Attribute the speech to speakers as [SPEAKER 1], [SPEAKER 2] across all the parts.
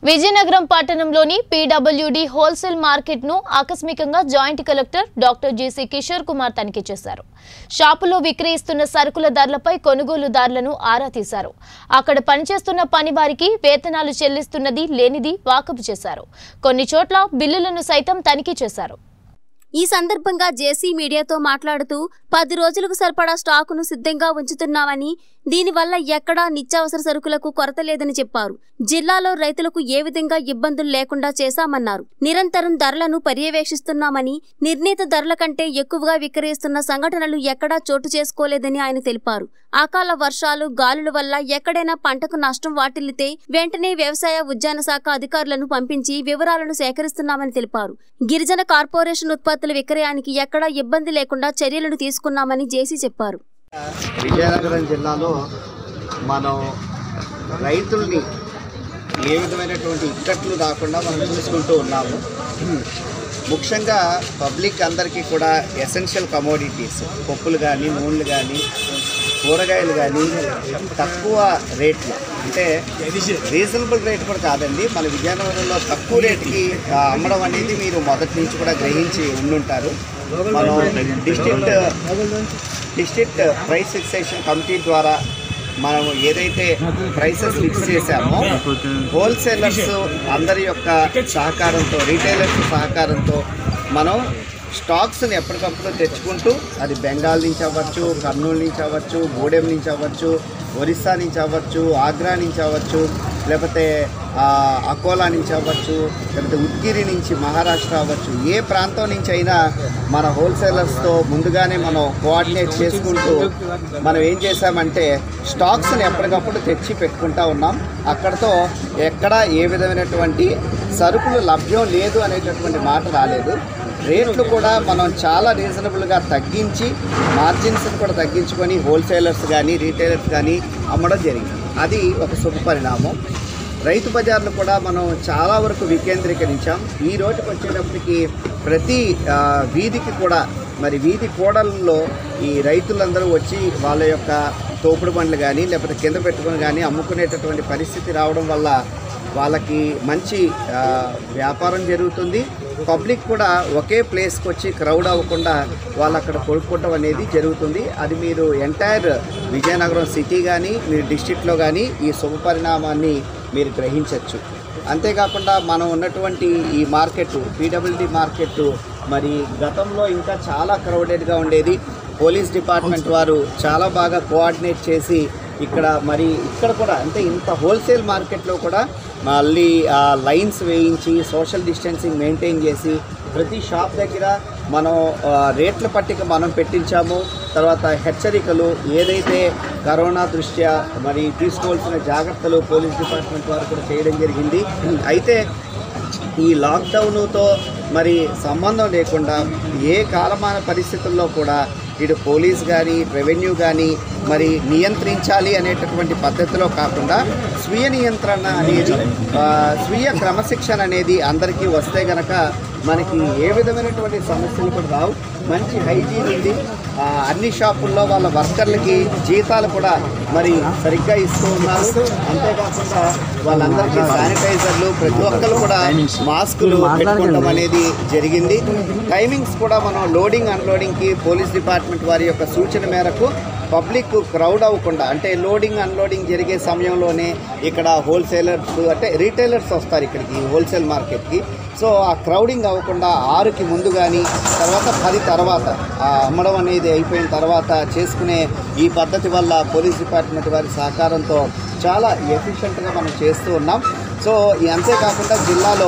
[SPEAKER 1] విజయనగరం పట్టణంలోని PWD wholesale market ను ఆకస్మికంగా joint collector doctor JC Kishore Kumar తనిఖీ చేశారు షాపులో విక్రయిస్తున్న సరుకుల ధరలపై కొనుగోలుదారులను ఆరా తీశారు అక్కడ పనిచేస్తున్న పని వారికి వేతనాలు చెల్లిస్తున్నది లేనిది వాకపు చేశారు కొన్ని చోట్ల బిల్లులను సైతం తనిఖీ చేశారు
[SPEAKER 2] ఈ సందర్భంగా జేసీ మీడియాతో మాట్లాడుతూ పది రోజులకు సరిపడా స్టాకును సిద్ధంగా ఉంచుతున్నామని దీనివల్ల ఎక్కడా నిత్యావసర సరుకులకు కొరత లేదని చెప్పారు జిల్లాలో రైతులకు ఏ విధంగా ఇబ్బందులు లేకుండా చేశామన్నారు నిరంతరం ధరలను పర్యవేక్షిస్తున్నామని నిర్ణీత ధరల కంటే ఎక్కువగా విక్రయిస్తున్న సంఘటనలు ఎక్కడా చోటు చేసుకోలేదని ఆయన తెలిపారు అకాల వర్షాలు గాలుల వల్ల ఎక్కడైనా పంటకు నష్టం వాటిల్లితే వెంటనే వ్యవసాయ ఉద్యాన శాఖ అధికారులను పంపించి వివరాలను సేకరిస్తున్నామని తెలిపారు గిరిజన కార్పొరేషన్ ఉత్పత్తుల విక్రయానికి ఎక్కడా ఇబ్బంది లేకుండా చర్యలను తీసుకున్నామని జేసీ చెప్పారు
[SPEAKER 3] విజయనగరం జిల్లాలో మనం రైతుల్ని ఏ విధమైనటువంటి ఇక్కట్లు రాకుండా మనం చూసుకుంటూ ఉన్నాము ముఖ్యంగా పబ్లిక్ అందరికీ కూడా ఎసెన్షియల్ కమోడిటీస్ పప్పులు కానీ నూనెలు కానీ కూరగాయలు కానీ తక్కువ రేట్లు అంటే రీజనబుల్ రేట్ కూడా కాదండి మన విజయనగరంలో తక్కువ రేటుకి ఆ, అమ్మడం అనేది మీరు మొదటి నుంచి కూడా గ్రహించి ఉండుంటారు మనం district district price fixation committee ద్వారా మనం ఏదైతే ప్రైసెస్ ఫిక్స్ చేశామో హోల్సేలర్స్ అందరి యొక్క సహకారంతో రీటైలర్స్ సహకారంతో మనం స్టాక్స్ని ఎప్పటికప్పుడు తెచ్చుకుంటూ అది బెంగాల్ నుంచి అవ్వచ్చు కర్నూలు నుంచి అవ్వచ్చు గూడెం నుంచి అవ్వచ్చు ఒరిస్సా నుంచి అవ్వచ్చు ఆగ్రా నుంచి అవ్వచ్చు లేకపోతే ఆ, అకోలా నుంచి అవ్వచ్చు లేకపోతే ఉద్గిరి నుంచి మహారాష్ట్ర అవ్వచ్చు ఏ ప్రాంతం నుంచి అయినా మన హోల్సేలర్స్తో ముందుగానే మనం కోఆర్డినేట్ చేసుకుంటూ మనం ఏం చేసామంటే స్టాక్స్ని ఎప్పటికప్పుడు తెచ్చి పెట్టుకుంటా ఉన్నాం అక్కడతో ఎక్కడ ఏ విధమైనటువంటి సరుకులు లభ్యం లేదు అనేటటువంటి మాట రాలేదు రేట్లు కూడా మనం చాలా రీజనబుల్గా తగ్గించి మార్జిన్స్ని కూడా తగ్గించుకొని హోల్సేలర్స్ కానీ రీటైలర్స్ కానీ అమ్మడం జరిగింది అది ఒక శుభ పరిణామం రైతు బజార్లు కూడా మనం చాలా వరకు వికేంద్రీకరించాం ఈ రోజుకి వచ్చేటప్పటికి ప్రతి ఆ, వీధికి కూడా మరి వీధి కూడల్లో ఈ రైతులందరూ వచ్చి వాళ్ళ యొక్క తోపుడు బండ్లు కానీ లేకపోతే కింద పెట్టుకొని కానీ అమ్ముకునేటటువంటి పరిస్థితి రావడం వల్ల వాళ్ళకి మంచి ఆ, వ్యాపారం జరుగుతుంది పబ్లిక్ కూడా ఒకే ప్లేస్కి వచ్చి క్రౌడ్ అవ్వకుండా వాళ్ళు అక్కడ కొనుక్కోవడం అనేది జరుగుతుంది అది మీరు ఎంటైర్ విజయనగరం సిటీ కానీ మీరు డిస్టిక్లో కానీ ఈ శుభ పరిణామాన్ని మీరు గ్రహించవచ్చు అంతేకాకుండా మనం ఉన్నటువంటి ఈ మార్కెట్ పీడబ్ల్యూడి మార్కెట్ మరి గతంలో ఇంకా చాలా క్రౌడెడ్గా ఉండేది పోలీస్ డిపార్ట్మెంట్ వారు చాలా బాగా కోఆర్డినేట్ చేసి ఇక్కడ మరి ఇక్కడ కూడా అంటే ఇంత హోల్సేల్ మార్కెట్లో కూడా మళ్ళీ ఆ లైన్స్ వేయించి సోషల్ డిస్టెన్సింగ్ మెయింటైన్ చేసి ప్రతి షాప్ దగ్గర మనం ఆ, రేట్ల పట్టిక మనం పెట్టించాము తర్వాత హెచ్చరికలు ఏదైతే కరోనా దృష్ట్యా మరి తీసుకోవాల్సిన జాగ్రత్తలు పోలీస్ డిపార్ట్మెంట్ వారు కూడా చేయడం జరిగింది అయితే ఈ లాక్డౌన్తో మరి సంబంధం లేకుండా ఏ కాలమాన పరిస్థితుల్లో కూడా ఇటు పోలీస్ కానీ రెవెన్యూ కానీ మరి నియంత్రించాలి అనేటటువంటి పద్ధతిలో కాకుండా స్వీయ నియంత్రణ అనేది ఆ, స్వీయ క్రమశిక్షణ అనేది అందరికీ వస్తే గనక మనకి ఏ విధమైనటువంటి సమస్యలు కూడా రావు మంచి హైజీన్ ఉంది ఆ, అన్ని షాపుల్లో వాళ్ళ వర్కర్లకి జీతాలు కూడా మరి సరిగ్గా ఇస్తూ ఉన్నారు అంతేకాకుండా వాళ్ళందరికీ శానిటైజర్లు ప్రతి ఒక్కరు కూడా మాస్కులు పెట్టుకోవడం అనేది జరిగింది టైమింగ్స్ కూడా మనం లోడింగ్ అన్లోడింగ్కి పోలీస్ డిపార్ట్మెంట్ వారి యొక్క సూచన మేరకు పబ్లిక్ క్రౌడ్ అవ్వకుండా అంటే లోడింగ్ అన్లోడింగ్ జరిగే సమయంలోనే ఇక్కడ హోల్సేలర్స్ అంటే రీటైలర్స్ వస్తారు ఇక్కడికి హోల్సేల్ మార్కెట్కి సో ఆ క్రౌడింగ్ అవ్వకుండా ఆరుకి ముందు కానీ తర్వాత పది తర్వాత ఆ అమ్మడం అనేది అయిపోయిన తర్వాత చేసుకునే ఈ పద్ధతి వల్ల పోలీస్ డిపార్ట్మెంట్ వారి సహకారంతో చాలా ఎఫిషియెంట్గా మనం చేస్తూ ఉన్నాం సో ఈ అంతేకాకుండా జిల్లాలో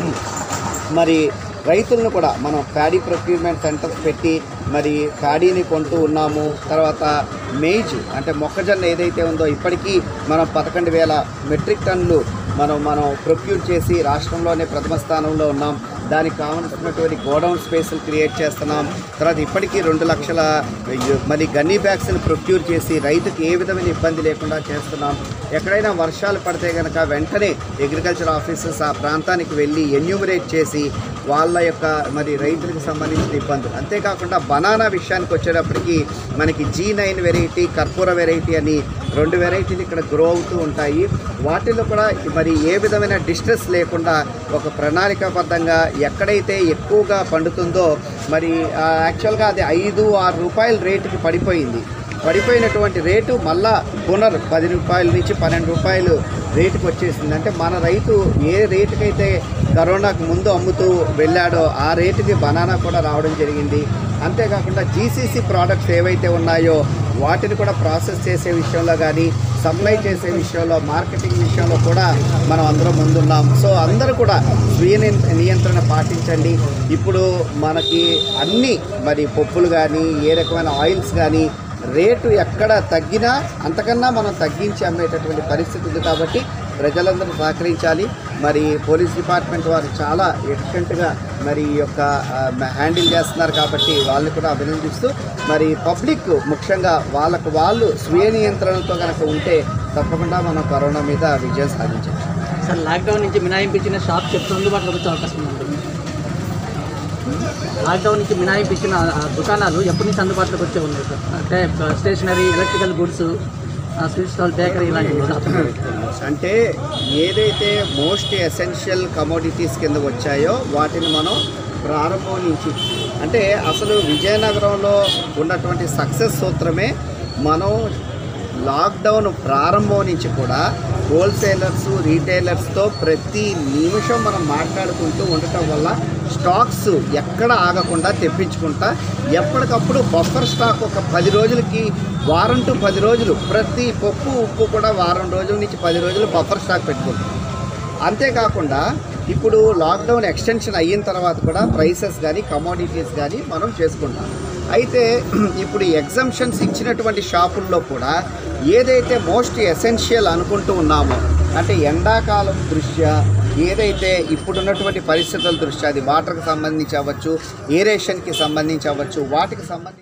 [SPEAKER 3] మరి రైతులను కూడా మనం ప్యాడీ ప్రొక్యూర్మెంట్ సెంటర్స్ పెట్టి మరి ప్యాడీని కొంటూ ఉన్నాము తర్వాత మేజ్ అంటే మొక్కజొన్న ఏదైతే ఉందో ఇప్పటికీ మనం పదకొండు వేల మెట్రిక్ టన్నులు మనం మనం ప్రొక్యూర్ చేసి రాష్ట్రంలోనే ప్రథమ స్థానంలో ఉన్నాం దానికి కావాల్సినటువంటి గోడౌన్ స్పేసులు క్రియేట్ చేస్తున్నాం తర్వాత ఇప్పటికీ రెండు లక్షల మరి గన్నీ బ్యాగ్స్ని ప్రొక్యూర్ చేసి రైతుకి ఏ విధమైన ఇబ్బంది లేకుండా చేస్తున్నాం ఎక్కడైనా వర్షాలు పడితే కనుక వెంటనే అగ్రికల్చర్ ఆఫీసర్స్ ఆ ప్రాంతానికి వెళ్ళి ఎన్యూమరేట్ చేసి వాళ్ళ యొక్క మరి రైతులకు సంబంధించిన ఇబ్బందులు అంతేకాకుండా బనానా విషయానికి వచ్చేటప్పటికి మనకి జీ నైన్ వెరైటీ కర్పూర వెరైటీ అని రెండు వెరైటీలు ఇక్కడ గ్రో అవుతూ ఉంటాయి వాటిలో కూడా మరి ఏ విధమైన డిస్ట్రెస్ లేకుండా ఒక ప్రణాళికాబద్ధంగా ఎక్కడైతే ఎక్కువగా పండుతుందో మరి ఆ, యాక్చువల్గా అది ఐదు ఆరు రూపాయల రేటుకి పడిపోయింది పడిపోయినటువంటి రేటు మళ్ళా పునర్ పది రూపాయల నుంచి పన్నెండు రూపాయలు రేటుకి వచ్చేసింది అంటే మన రైతు ఏ రేటుకైతే కరోనాకు ముందు అమ్ముతూ వెళ్ళాడో ఆ రేటుకి బనానా కూడా రావడం జరిగింది అంతేకాకుండా జీసీసీ ప్రోడక్ట్స్ ఏవైతే ఉన్నాయో వాటిని కూడా ప్రాసెస్ చేసే విషయంలో కానీ సప్లై చేసే విషయంలో మార్కెటింగ్ విషయంలో కూడా మనం అందరం ముందున్నాం సో అందరూ కూడా స్వీయ నియం- నియంత్రణ పాటించండి ఇప్పుడు మనకి అన్ని మరి పప్పులు కానీ ఏ రకమైన ఆయిల్స్ కానీ రేటు ఎక్కడ తగ్గినా అంతకన్నా మనం తగ్గించి అమ్మేటటువంటి పరిస్థితి ఉంది కాబట్టి ప్రజలందరూ సహకరించాలి మరి పోలీస్ డిపార్ట్మెంట్ వారు చాలా ఎఫిషియెంట్గా మరి ఈ యొక్క ఆ, హ్యాండిల్ చేస్తున్నారు కాబట్టి వాళ్ళని కూడా అభినందిస్తూ మరి పబ్లిక్ ముఖ్యంగా వాళ్ళకు వాళ్ళు స్వీయ నియంత్రణతో కనుక ఉంటే తప్పకుండా మనం కరోనా మీద విజయం సాధించవచ్చు
[SPEAKER 4] సార్ లాక్డౌన్ నుంచి మినహాయింపు ఇచ్చిన షాప్ చెప్తూ అందుబాటులోకి వచ్చే అవకాశం ఉంది లాక్డౌన్ నుంచి మినహాయింపు ఇచ్చిన ఆ, దుకాణాలు ఎప్పటి నుంచి అందుబాటులోకి వచ్చే ఉన్నాయి సార్ అంటే stationery electrical goods sweet stall bakery ఇలాంటి షాప్స్
[SPEAKER 3] అంటే ఏదైతే మోస్ట్ ఎసెన్షియల్ కమోడిటీస్ కింద వచ్చాయో వాటిని మనం ప్రారంభం నుంచి అంటే అసలు విజయనగరంలో ఉన్నటువంటి సక్సెస్ సూత్రమే మనం లాక్డౌన్ ప్రారంభం నుంచి కూడా హోల్సేలర్స్ రీటైలర్స్తో ప్రతి నిమిషం మనం మాట్లాడుకుంటూ ఉండటం వల్ల స్టాక్స్ ఎక్కడ ఆగకుండా తెప్పించుకుంటా ఎప్పటికప్పుడు బఫర్ స్టాక్ ఒక పది రోజులకి వారం టు పది రోజులు ప్రతి పప్పు ఉప్పు కూడా వారం రోజుల నుంచి పది రోజులు బఫర్ స్టాక్ పెట్టుకుంటాం అంతేకాకుండా ఇప్పుడు లాక్డౌన్ ఎక్స్టెన్షన్ అయిన తర్వాత కూడా ప్రైసెస్ కానీ కమోడిటీస్ కానీ మనం చేసుకుంటాం అయితే ఇప్పుడు ఎగ్జంప్షన్స్ ఇచ్చినటువంటి షాపుల్లో కూడా ఏదైతే మోస్ట్ ఎసెన్షియల్ అనుకుంటూ ఉన్నామో అంటే ఎండాకాలం దృష్ట్యా ఏదైతే ఇప్పుడున్నటువంటి పరిస్థితుల దృష్ట్యా అది వాటర్కి సంబంధించి అవ్వచ్చు ఏరేషన్కి సంబంధించి అవ్వచ్చు వాటికి సంబంధించి